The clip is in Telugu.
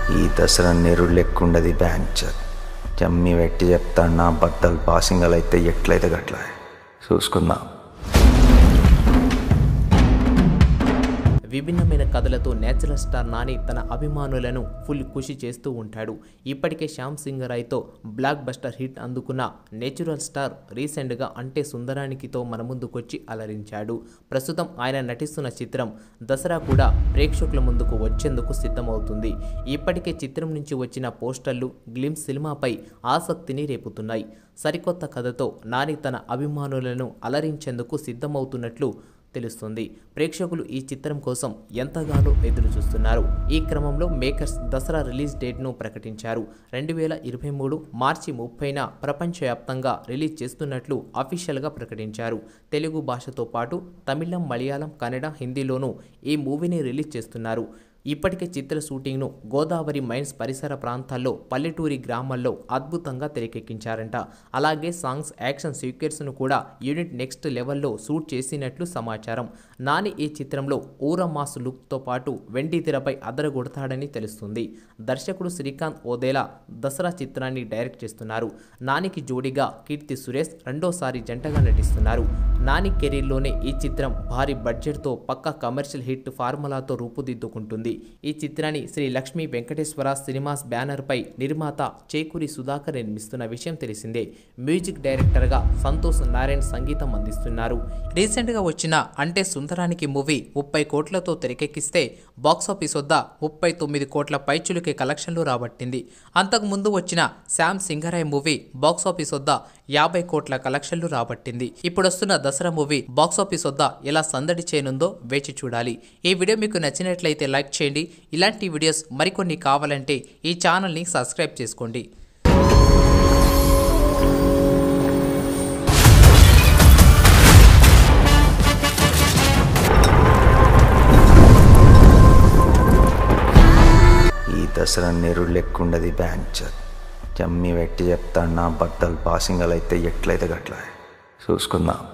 ఈ దసరా నెరుడు లెక్కుండది బ్యాంచ్ జమ్మి వెట్టి చెప్తాను నా బద్దలు పాసింగలు అయితే ఎట్లయితే గట్ల చూసుకుందాం విభిన్నమైన కథలతో నేచురల్ స్టార్ నాని తన అభిమానులను ఫుల్ ఖుషి చేస్తూ ఉంటాడు ఇప్పటికే శ్యామ్ సింగ్ రాయ్తో బ్లాక్ బస్టర్ హిట్ అందుకున్న నేచురల్ స్టార్ రీసెంట్గా అంటే సుందరానికితో మన ముందుకొచ్చి అలరించాడు ప్రస్తుతం ఆయన నటిస్తున్న చిత్రం దసరా కూడా ప్రేక్షకుల ముందుకు వచ్చేందుకు సిద్ధమవుతుంది ఇప్పటికే చిత్రం నుంచి వచ్చిన పోస్టర్లు గ్లిమ్స్ సినిమాపై ఆసక్తిని రేపుతున్నాయి సరికొత్త కథతో నాని తన అభిమానులను అలరించేందుకు సిద్ధమవుతున్నట్లు తెలుస్తుంది ప్రేక్షకులు ఈ చిత్రం కోసం ఎంతగానో ఎదురు చూస్తున్నారు ఈ క్రమంలో మేకర్స్ దసరా రిలీజ్ డేట్ను ప్రకటించారు రెండు వేల ఇరవై మూడు మార్చి ముప్పైన ప్రపంచవ్యాప్తంగా రిలీజ్ చేస్తున్నట్లు అఫీషియల్గా ప్రకటించారు తెలుగు భాషతో పాటు తమిళం మలయాళం కన్నడ హిందీలోనూ ఈ మూవీని రిలీజ్ చేస్తున్నారు ఇప్పటికే చిత్ర షూటింగ్ను గోదావరి మైన్స్ పరిసర ప్రాంతాల్లో పల్లెటూరి గ్రామాల్లో అద్భుతంగా తెరకెక్కించారంట అలాగే సాంగ్స్ యాక్షన్ సీక్వెన్స్ను కూడా యూనిట్ నెక్స్ట్ లెవెల్లో షూట్ చేసినట్లు సమాచారం నాని ఈ చిత్రంలో ఊర మాస్ లుక్తో పాటు వెండి తెరపై అదరగొడతాడని తెలుస్తుంది దర్శకుడు శ్రీకాంత్ ఓదేలా దసరా చిత్రాన్ని డైరెక్ట్ చేస్తున్నారు నానికి జోడిగా కీర్తి సురేష్ రెండోసారి జంటగా నటిస్తున్నారు నాని కెరీర్లోనే ఈ చిత్రం భారీ బడ్జెట్తో పక్కా కమర్షియల్ హిట్ ఫార్ములాతో రూపుదిద్దుకుంటుంది ఈ చిత్రాన్ని శ్రీ లక్ష్మీ వెంకటేశ్వర సినిమాస్ బ్యానర్పై నిర్మాత చేకూరి సుధాకర్ నిర్మిస్తున్న విషయం తెలిసిందే మ్యూజిక్ డైరెక్టర్గా సంతోష్ నారాయణ్ సంగీతం అందిస్తున్నారు రీసెంట్గా వచ్చిన అంటే సుందరానికి మూవీ ముప్పై కోట్లతో తెరకెక్కిస్తే బాక్సాఫీస్ వద్ద ముప్పై తొమ్మిది కోట్ల పైచులకి కలెక్షన్లు రాబట్టింది అంతకు ముందు వచ్చిన శామ్ సింగరాయ్ మూవీ బాక్సాఫీస్ వద్ద యాభై కోట్ల కలెక్షన్లు రాబట్టింది ఇప్పుడొస్తున్న దసరా మూవీ బాక్సాఫీస్ వద్ద ఎలా సందడి చేయనుందో వేచి చూడాలి ఈ వీడియో మీకు నచ్చినట్లయితే లైక్ చేయండి ఇలాంటి వీడియోస్ మరికొన్ని కావాలంటే ఈ ఛానల్ని సబ్స్క్రైబ్ చేసుకోండి ఈ దసరా నెరుడు లెక్కుండది బ్యాంచ్ జమ్మి వెట్టి చెప్తాను నా బద్దలు పాసింగలు అయితే ఎట్లయితే గట్ల చూసుకుందాం